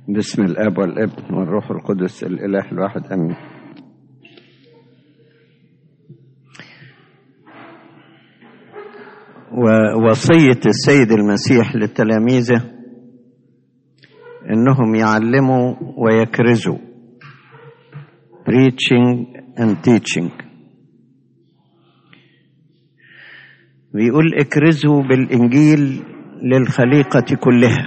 باسم الاب والابن والروح القدس الاله الواحد امين ووصيه السيد المسيح لتلاميذه انهم يعلموا ويكرزوا preaching and teaching بيقول اكرزوا بالانجيل للخليقه كلها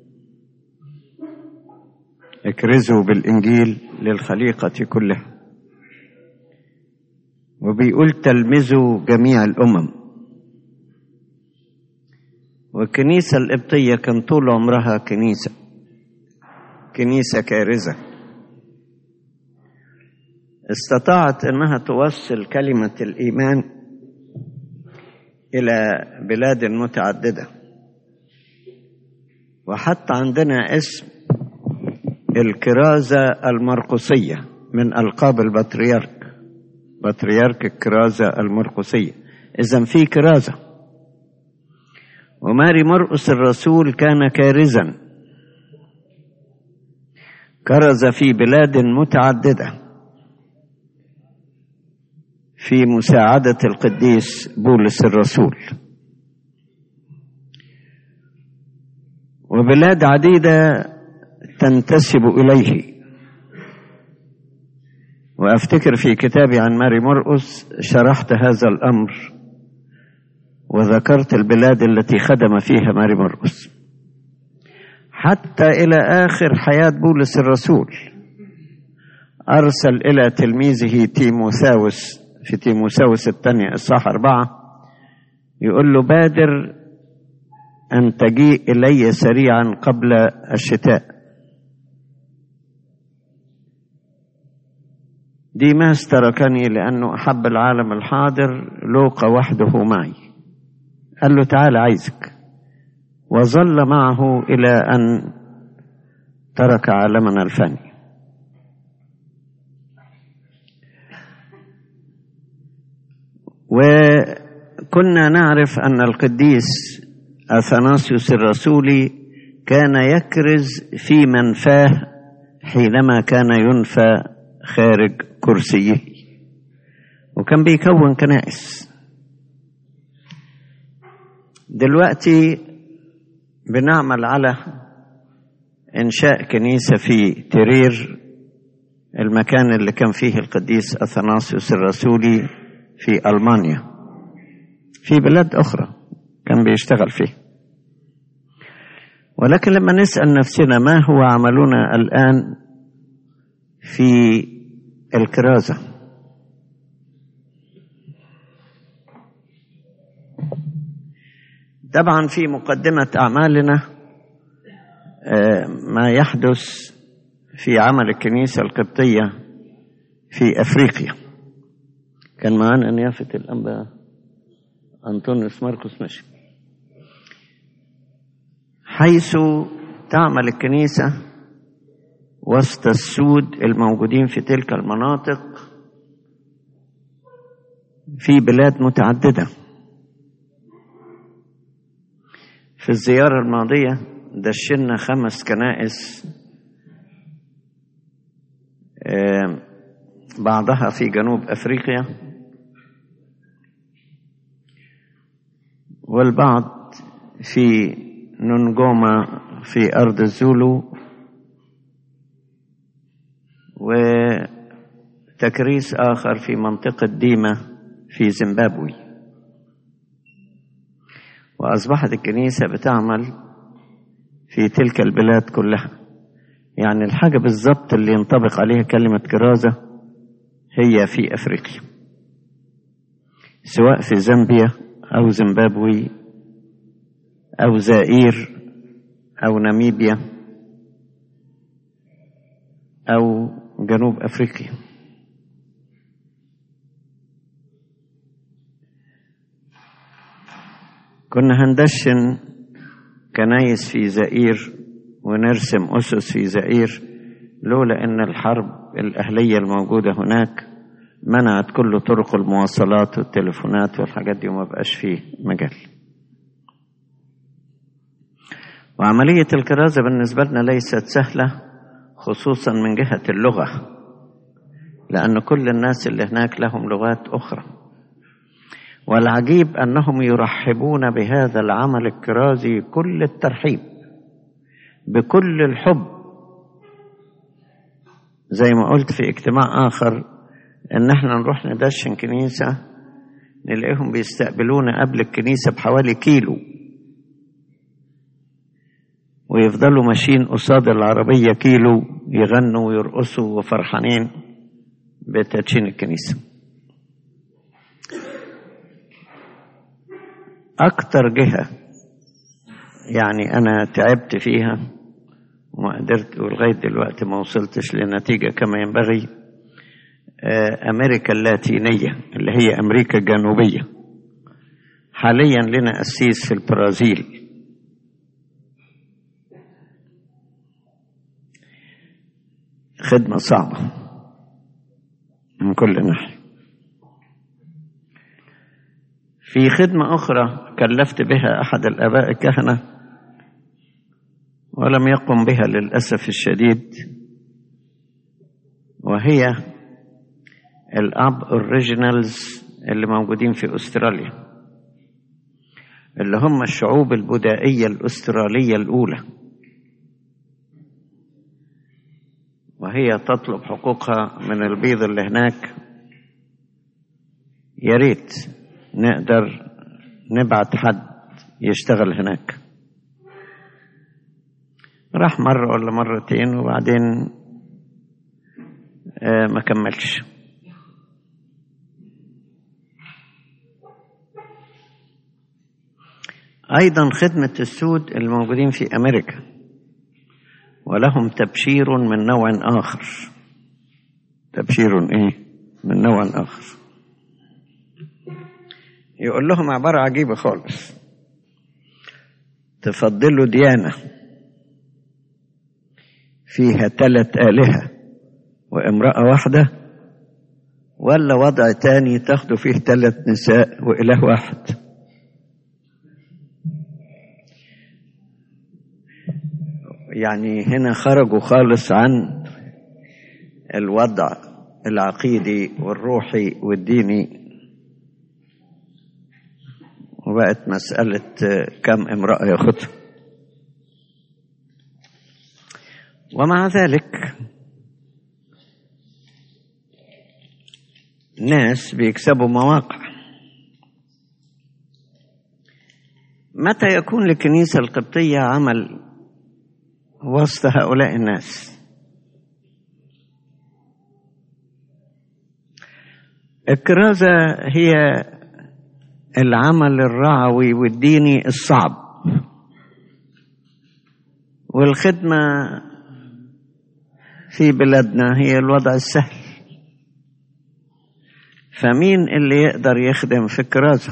اكرزوا بالانجيل للخليقه كلها وبيقول تلمذوا جميع الامم والكنيسه القبطيه كان طول عمرها كنيسه كنيسه كارزه استطاعت انها توصل كلمه الايمان الى بلاد متعدده وحتى عندنا اسم الكرازه المرقسيه من القاب البطريرك بطريرك الكرازه المرقسيه اذا في كرازه وماري مرقس الرسول كان كارزا كرز في بلاد متعدده في مساعدة القديس بولس الرسول وبلاد عديدة تنتسب إليه وأفتكر في كتابي عن ماري مرقس شرحت هذا الأمر وذكرت البلاد التي خدم فيها ماري مرقس حتى إلى آخر حياة بولس الرسول أرسل إلى تلميذه تيموثاوس في تيموساوس الثانية إصحاح أربعة يقول له بادر أن تجيء إلي سريعا قبل الشتاء ديماس تركني لأنه أحب العالم الحاضر لوقا وحده معي قال له تعال عايزك وظل معه إلى أن ترك عالمنا الفاني وكنا نعرف أن القديس أثناسيوس الرسولي كان يكرز في منفاه حينما كان ينفى خارج كرسيه وكان بيكون كنائس دلوقتي بنعمل على إنشاء كنيسة في ترير المكان اللي كان فيه القديس أثناسيوس الرسولي في ألمانيا في بلاد أخرى كان بيشتغل فيه ولكن لما نسأل نفسنا ما هو عملنا الآن في الكرازة طبعا في مقدمة أعمالنا ما يحدث في عمل الكنيسة القبطية في أفريقيا كان معانا نيافة الأنبا أنطونيوس ماركوس مشي حيث تعمل الكنيسة وسط السود الموجودين في تلك المناطق في بلاد متعددة في الزيارة الماضية دشنا خمس كنائس بعضها في جنوب أفريقيا والبعض في نونجوما في أرض الزولو وتكريس آخر في منطقة ديما في زيمبابوي وأصبحت الكنيسة بتعمل في تلك البلاد كلها يعني الحاجة بالضبط اللي ينطبق عليها كلمة كرازة هي في أفريقيا سواء في زامبيا أو زيمبابوي أو زائير أو ناميبيا أو جنوب أفريقيا كنا هندشن كنايس في زائير ونرسم أسس في زائير لولا أن الحرب الأهلية الموجودة هناك منعت كل طرق المواصلات والتليفونات والحاجات دي وما بقاش فيه مجال وعملية الكرازة بالنسبة لنا ليست سهلة خصوصا من جهة اللغة لأن كل الناس اللي هناك لهم لغات أخرى والعجيب أنهم يرحبون بهذا العمل الكرازي كل الترحيب بكل الحب زي ما قلت في اجتماع آخر إن احنا نروح ندشن كنيسة نلاقيهم بيستقبلونا قبل الكنيسة بحوالي كيلو ويفضلوا ماشيين قصاد العربية كيلو يغنوا ويرقصوا وفرحانين بتدشين الكنيسة أكتر جهة يعني أنا تعبت فيها وما قدرت ولغاية دلوقتي ما وصلتش لنتيجة كما ينبغي أمريكا اللاتينية اللي هي أمريكا الجنوبية حاليا لنا أسيس في البرازيل خدمة صعبة من كل ناحية في خدمة أخرى كلفت بها أحد الآباء الكهنة ولم يقم بها للأسف الشديد وهي الأب أوريجينالز اللي موجودين في أستراليا اللي هم الشعوب البدائية الأسترالية الأولى وهي تطلب حقوقها من البيض اللي هناك يا ريت نقدر نبعت حد يشتغل هناك راح مرة ولا مرتين وبعدين آه ما كملش أيضا خدمة السود الموجودين في أمريكا ولهم تبشير من نوع آخر تبشير إيه من نوع آخر يقول لهم عبارة عجيبة خالص تفضلوا ديانة فيها ثلاث آلهة وامرأة واحدة ولا وضع تاني تاخدوا فيه ثلاث نساء وإله واحد يعني هنا خرجوا خالص عن الوضع العقيدي والروحي والديني وبقت مسألة كم امرأة ياخدها ومع ذلك ناس بيكسبوا مواقع متى يكون للكنيسة القبطية عمل وسط هؤلاء الناس الكرازة هي العمل الرعوي والديني الصعب والخدمة في بلادنا هي الوضع السهل فمين اللي يقدر يخدم في الكرازة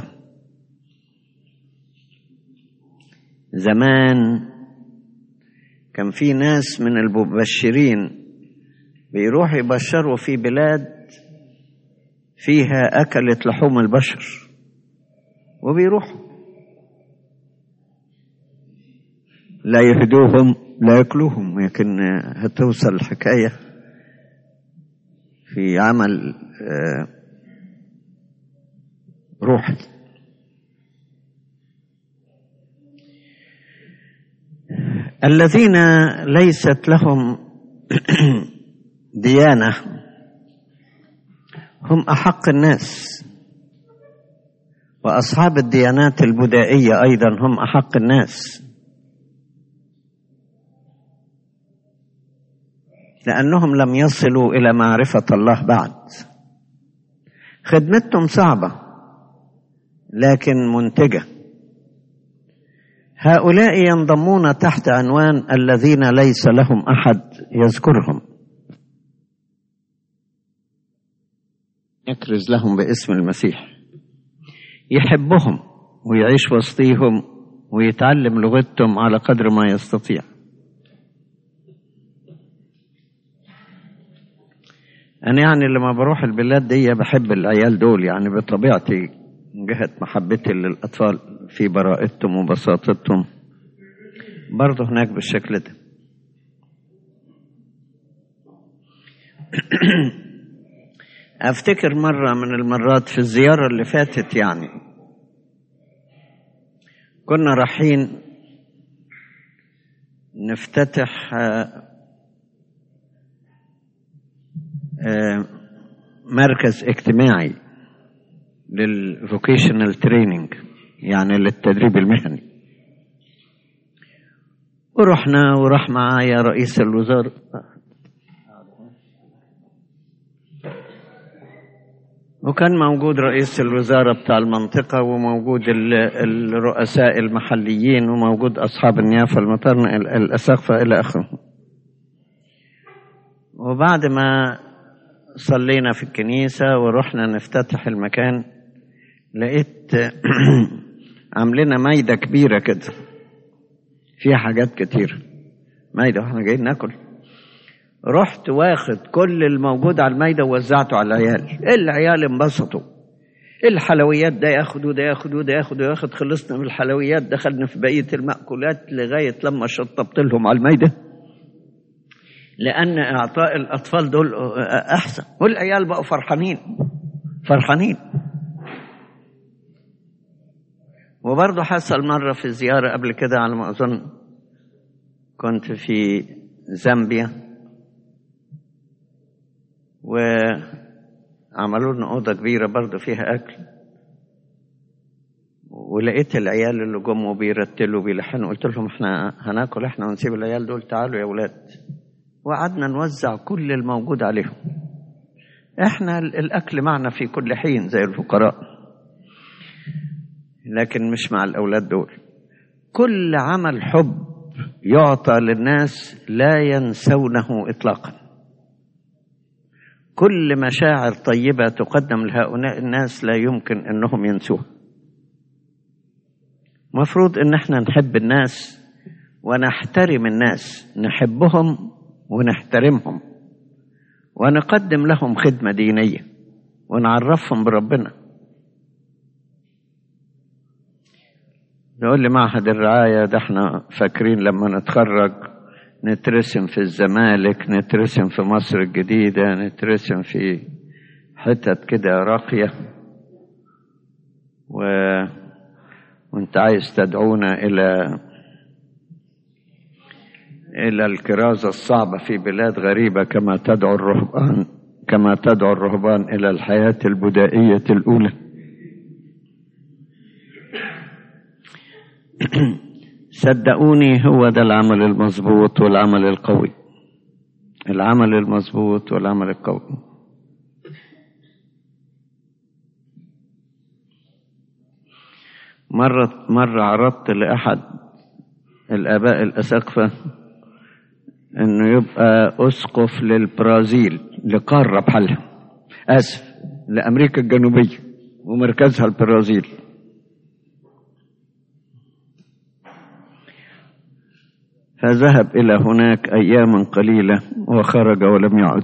زمان كان في ناس من المبشرين بيروحوا يبشروا في بلاد فيها أكلت لحوم البشر وبيروحوا لا يهدوهم لا ياكلوهم لكن هتوصل الحكاية في عمل روحي الذين ليست لهم ديانة هم أحق الناس وأصحاب الديانات البدائية أيضا هم أحق الناس لأنهم لم يصلوا إلى معرفة الله بعد خدمتهم صعبة لكن منتجة هؤلاء ينضمون تحت عنوان الذين ليس لهم أحد يذكرهم يكرز لهم باسم المسيح يحبهم ويعيش وسطيهم ويتعلم لغتهم على قدر ما يستطيع أنا يعني لما بروح البلاد دي بحب العيال دول يعني بطبيعتي من جهة محبتي للأطفال في براءتهم وبساطتهم برضه هناك بالشكل ده افتكر مرة من المرات في الزيارة اللي فاتت يعني كنا رايحين نفتتح مركز اجتماعي للفوكيشنال تريننج يعني للتدريب المهني ورحنا وراح معايا رئيس الوزارة وكان موجود رئيس الوزارة بتاع المنطقة وموجود الرؤساء المحليين وموجود أصحاب النيافة المطرنة الأساقفة إلى آخره وبعد ما صلينا في الكنيسة ورحنا نفتتح المكان لقيت عاملين مايدة كبيرة كده فيها حاجات كتير مايدة واحنا جايين ناكل رحت واخد كل الموجود على المايدة ووزعته على العيال العيال انبسطوا الحلويات ده ياخد وده ياخد وده ياخد وياخد خلصنا من الحلويات دخلنا في بقية المأكولات لغاية لما شطبت لهم على المايدة لأن إعطاء الأطفال دول أحسن والعيال بقوا فرحانين فرحانين وبرضه حصل مرة في زيارة قبل كده على ما أظن كنت في زامبيا وعملوا لنا أوضة كبيرة برضه فيها أكل ولقيت العيال اللي جم وبيرتلوا بيلحنوا قلت لهم احنا هناكل احنا ونسيب العيال دول تعالوا يا ولاد وقعدنا نوزع كل الموجود عليهم احنا الاكل معنا في كل حين زي الفقراء لكن مش مع الاولاد دول كل عمل حب يعطى للناس لا ينسونه اطلاقا كل مشاعر طيبه تقدم لهؤلاء الناس لا يمكن انهم ينسوها مفروض ان احنا نحب الناس ونحترم الناس نحبهم ونحترمهم ونقدم لهم خدمه دينيه ونعرفهم بربنا يقول لي معهد الرعاية ده احنا فاكرين لما نتخرج نترسم في الزمالك نترسم في مصر الجديدة نترسم في حتت كده راقية و... وانت عايز تدعونا إلى إلى الكرازة الصعبة في بلاد غريبة كما تدعو الرهبان كما تدعو الرهبان إلى الحياة البدائية الأولى صدقوني هو ده العمل المظبوط والعمل القوي العمل المظبوط والعمل القوي مرة مرة عرضت لأحد الآباء الأساقفة إنه يبقى أسقف للبرازيل لقارة بحالها آسف لأمريكا الجنوبية ومركزها البرازيل فذهب إلى هناك أياما قليلة وخرج ولم يعد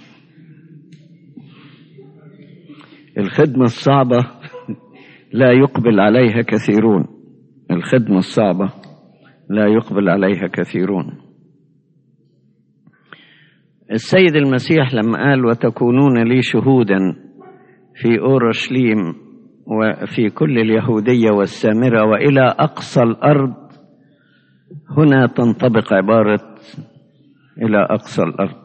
الخدمة الصعبة لا يقبل عليها كثيرون الخدمة الصعبة لا يقبل عليها كثيرون السيد المسيح لما قال وتكونون لي شهودا في أورشليم وفي كل اليهودية والسامرة وإلى أقصى الأرض هنا تنطبق عبارة إلى أقصى الأرض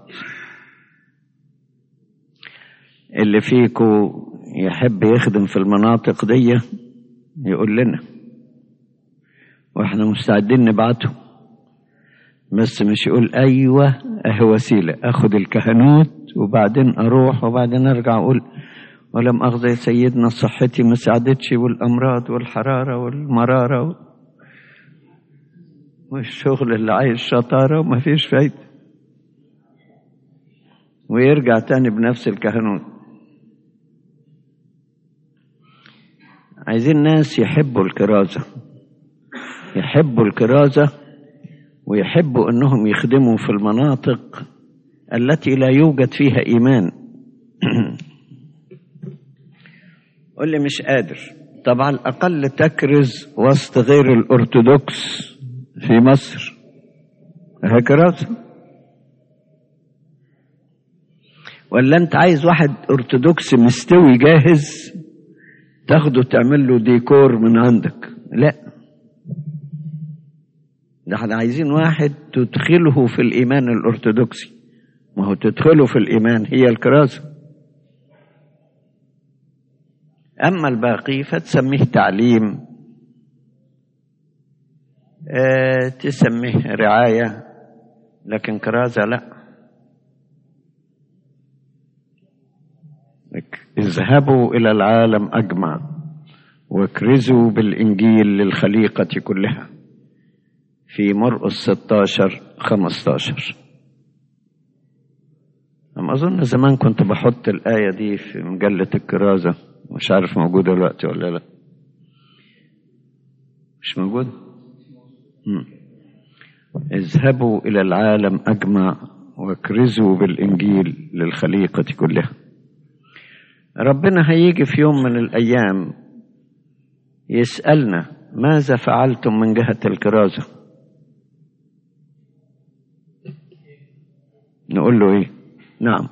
اللي فيكو يحب يخدم في المناطق دي يقول لنا واحنا مستعدين نبعته بس مش يقول ايوه اهي وسيله اخد الكهنوت وبعدين اروح وبعدين ارجع اقول ولم اخذ يا سيدنا صحتي ما ساعدتش والامراض والحراره والمراره والشغل اللي عايز شطاره وما فيش فايده ويرجع تاني بنفس الكهنوت عايزين ناس يحبوا الكرازة يحبوا الكرازة ويحبوا انهم يخدموا في المناطق التي لا يوجد فيها ايمان قل لي مش قادر طبعا الاقل تكرز وسط غير الارثوذكس في مصر هي كراسة ولا انت عايز واحد ارثوذكسي مستوي جاهز تاخده تعمل له ديكور من عندك لا ده احنا عايزين واحد تدخله في الايمان الارثوذكسي ما هو تدخله في الايمان هي الكراسه اما الباقي فتسميه تعليم آه تسميه رعايه لكن كرازه لا اذهبوا الى العالم اجمع واكرزوا بالانجيل للخليقه كلها في مرقس 16 15 أما أظن زمان كنت بحط الآية دي في مجلة الكرازة مش عارف موجودة دلوقتي ولا لا مش موجود مم. اذهبوا إلى العالم أجمع واكرزوا بالإنجيل للخليقة كلها ربنا هيجي في يوم من الأيام يسألنا ماذا فعلتم من جهة الكرازة نقول له ايه نعم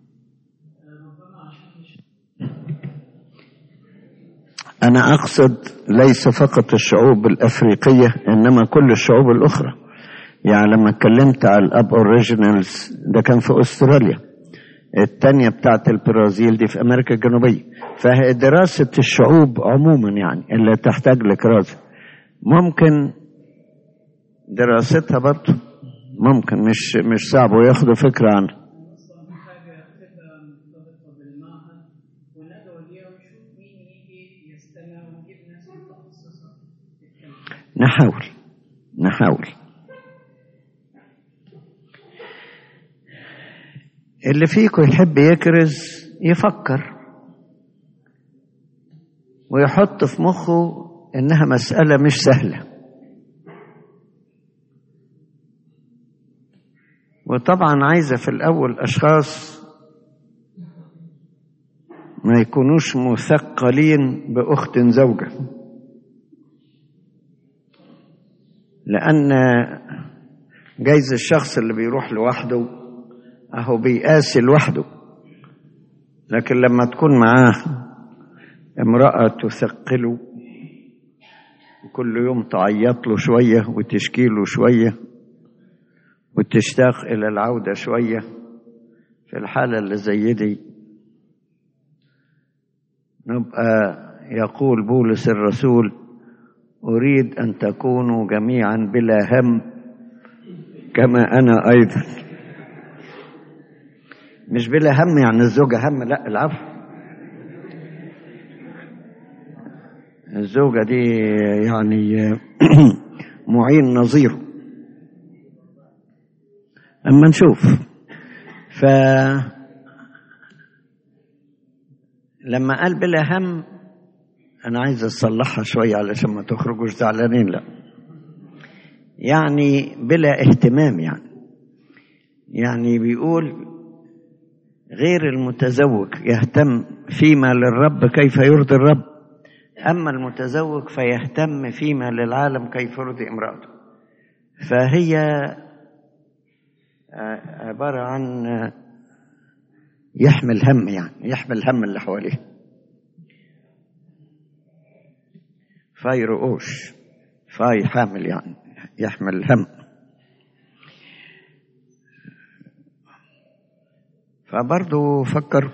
انا اقصد ليس فقط الشعوب الافريقيه انما كل الشعوب الاخرى يعني لما اتكلمت على الاب اوريجينالز ده كان في استراليا التانية بتاعت البرازيل دي في امريكا الجنوبيه فهي دراسه الشعوب عموما يعني اللي تحتاج لكرازه ممكن دراستها برضه ممكن مش مش صعب وياخدوا فكره عنها حاجة تبقى مرتبطة بالمعهد وندعو اليوم نشوف مين يجي يستمع ونجيب ناس متخصصة تتكلم. نحاول نحاول اللي فيكم يحب يكرز يفكر ويحط في مخه انها مسألة مش سهلة وطبعا عايزة في الأول أشخاص ما يكونوش مثقلين بأخت زوجة لأن جايز الشخص اللي بيروح لوحده أهو بيقاسي لوحده لكن لما تكون معاه امرأة تثقله كل يوم تعيط له شوية وتشكي له شوية وتشتاق إلى العودة شوية في الحالة اللي زي دي نبقى يقول بولس الرسول أريد أن تكونوا جميعا بلا هم كما أنا أيضا مش بلا هم يعني الزوجة هم لا العفو الزوجة دي يعني معين نظيره أما نشوف ف لما قال بلا هم أنا عايز أصلحها شوية علشان ما تخرجوش زعلانين لا يعني بلا اهتمام يعني يعني بيقول غير المتزوج يهتم فيما للرب كيف يرضي الرب أما المتزوج فيهتم فيما للعالم كيف يرضي امرأته فهي عبارة عن يحمل هم يعني يحمل هم اللي حواليه فاي رؤوش فاي حامل يعني يحمل هم فبرضه فكر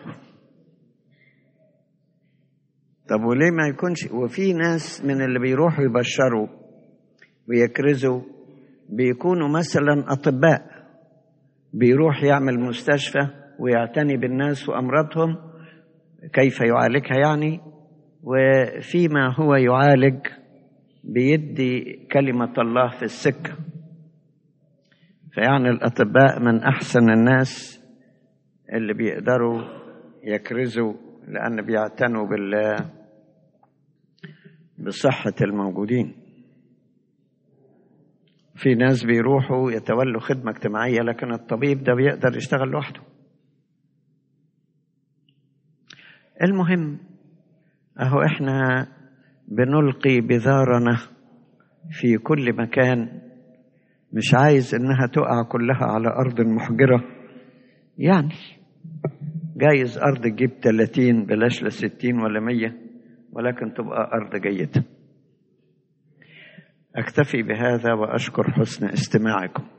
طب وليه ما يكونش وفي ناس من اللي بيروحوا يبشروا ويكرزوا بيكونوا مثلا أطباء بيروح يعمل مستشفى ويعتني بالناس وأمراضهم كيف يعالجها يعني وفيما هو يعالج بيدي كلمة الله في السكة فيعني الأطباء من أحسن الناس اللي بيقدروا يكرزوا لأن بيعتنوا بال بصحة الموجودين في ناس بيروحوا يتولوا خدمة اجتماعية لكن الطبيب ده بيقدر يشتغل لوحده المهم اهو احنا بنلقي بذارنا في كل مكان مش عايز انها تقع كلها على ارض محجرة يعني جايز ارض تجيب 30 بلاش ل 60 ولا 100 ولكن تبقى ارض جيدة اكتفي بهذا واشكر حسن استماعكم